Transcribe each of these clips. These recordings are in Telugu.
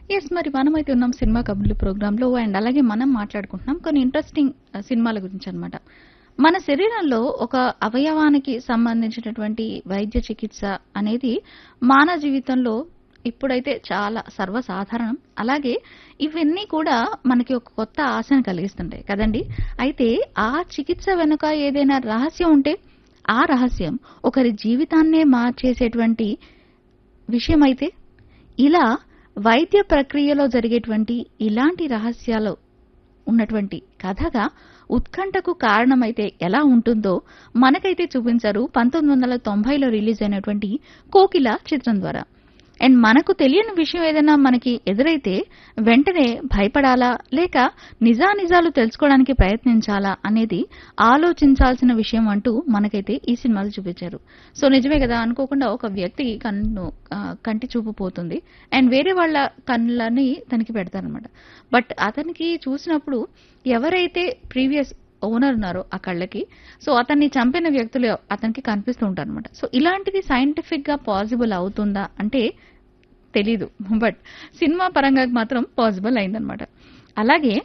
ఎస్ మరి మనమైతే ఉన్నాం సినిమా కబుర్లు ప్రోగ్రాంలో అండ్ అలాగే మనం మాట్లాడుకుంటున్నాం కొన్ని ఇంట్రెస్టింగ్ సినిమాల గురించి అన్నమాట మన శరీరంలో ఒక అవయవానికి సంబంధించినటువంటి వైద్య చికిత్స అనేది మానవ జీవితంలో ఇప్పుడైతే చాలా సర్వసాధారణం అలాగే ఇవన్నీ కూడా మనకి ఒక కొత్త ఆశను కలిగిస్తుంటాయి కదండి అయితే ఆ చికిత్స వెనుక ఏదైనా రహస్యం ఉంటే ఆ రహస్యం ఒకరి జీవితాన్నే మార్చేసేటువంటి విషయం అయితే ఇలా వైద్య ప్రక్రియలో జరిగేటువంటి ఇలాంటి రహస్యాలు ఉన్నటువంటి కథగా ఉత్కంఠకు కారణమైతే ఎలా ఉంటుందో మనకైతే చూపించారు పంతొమ్మిది వందల తొంభైలో రిలీజ్ అయినటువంటి కోకిల చిత్రం ద్వారా అండ్ మనకు తెలియని విషయం ఏదైనా మనకి ఎదురైతే వెంటనే భయపడాలా లేక నిజానిజాలు తెలుసుకోవడానికి ప్రయత్నించాలా అనేది ఆలోచించాల్సిన విషయం అంటూ మనకైతే ఈ సినిమాలు చూపించారు సో నిజమే కదా అనుకోకుండా ఒక వ్యక్తి కన్ను ఆ, కంటి చూపు పోతుంది అండ్ వేరే వాళ్ళ కళ్ళని తనకి పెడతారనమాట బట్ అతనికి చూసినప్పుడు ఎవరైతే ప్రీవియస్ ఓనర్ ఉన్నారో ఆ కళ్ళకి సో అతన్ని చంపిన వ్యక్తులు అతనికి కనిపిస్తూ ఉంటారు అనమాట సో ఇలాంటిది సైంటిఫిక్ గా పాసిబుల్ అవుతుందా అంటే తెలీదు బట్ సినిమా పరంగా మాత్రం పాసిబుల్ అయిందనమాట అలాగే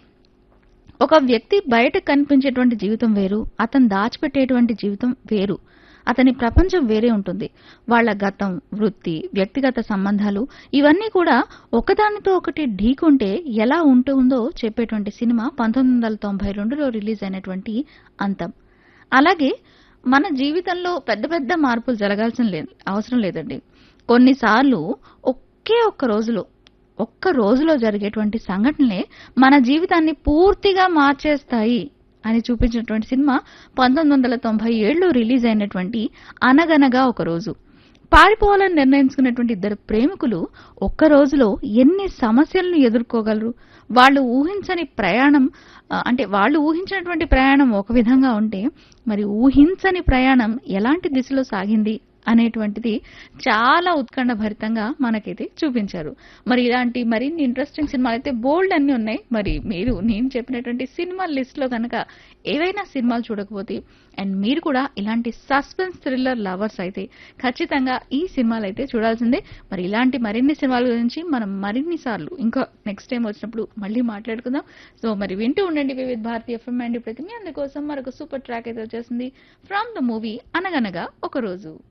ఒక వ్యక్తి బయట కనిపించేటువంటి జీవితం వేరు అతను దాచిపెట్టేటువంటి జీవితం వేరు అతని ప్రపంచం వేరే ఉంటుంది వాళ్ళ గతం వృత్తి వ్యక్తిగత సంబంధాలు ఇవన్నీ కూడా ఒకదానితో ఒకటి ఢీకొంటే ఎలా ఉంటుందో చెప్పేటువంటి సినిమా పంతొమ్మిది వందల తొంభై రెండులో రిలీజ్ అయినటువంటి అంతం అలాగే మన జీవితంలో పెద్ద పెద్ద మార్పులు జరగాల్సిన లే అవసరం లేదండి కొన్నిసార్లు ఒకే ఒక్క రోజులో ఒక్క రోజులో జరిగేటువంటి సంఘటనలే మన జీవితాన్ని పూర్తిగా మార్చేస్తాయి అని చూపించినటువంటి సినిమా పంతొమ్మిది వందల తొంభై ఏడులో రిలీజ్ అయినటువంటి అనగనగా ఒక రోజు పారిపోవాలని నిర్ణయించుకున్నటువంటి ఇద్దరు ప్రేమికులు ఒక్క రోజులో ఎన్ని సమస్యలను ఎదుర్కోగలరు వాళ్ళు ఊహించని ప్రయాణం ఆ, అంటే వాళ్ళు ఊహించినటువంటి ప్రయాణం ఒక విధంగా ఉంటే మరి ఊహించని ప్రయాణం ఎలాంటి దిశలో సాగింది అనేటువంటిది చాలా ఉత్కంఠ భరితంగా మనకైతే చూపించారు మరి ఇలాంటి మరిన్ని ఇంట్రెస్టింగ్ సినిమాలు అయితే బోల్డ్ అన్ని ఉన్నాయి మరి మీరు నేను చెప్పినటువంటి సినిమా లిస్ట్ లో కనుక ఏవైనా సినిమాలు చూడకపోతే అండ్ మీరు కూడా ఇలాంటి సస్పెన్స్ థ్రిల్లర్ లవర్స్ అయితే ఖచ్చితంగా ఈ సినిమాలు అయితే చూడాల్సిందే మరి ఇలాంటి మరిన్ని సినిమాల గురించి మనం మరిన్ని సార్లు ఇంకా నెక్స్ట్ టైం వచ్చినప్పుడు మళ్ళీ మాట్లాడుకుందాం సో మరి వింటూ ఉండండి వివిధ భారతీయ ఎఫ్ఎం అండ్ ఇప్పటికి మీ అందుకోసం మరొక సూపర్ ట్రాక్ అయితే వచ్చేసింది ఫ్రమ్ ద మూవీ అనగనగా ఒక రోజు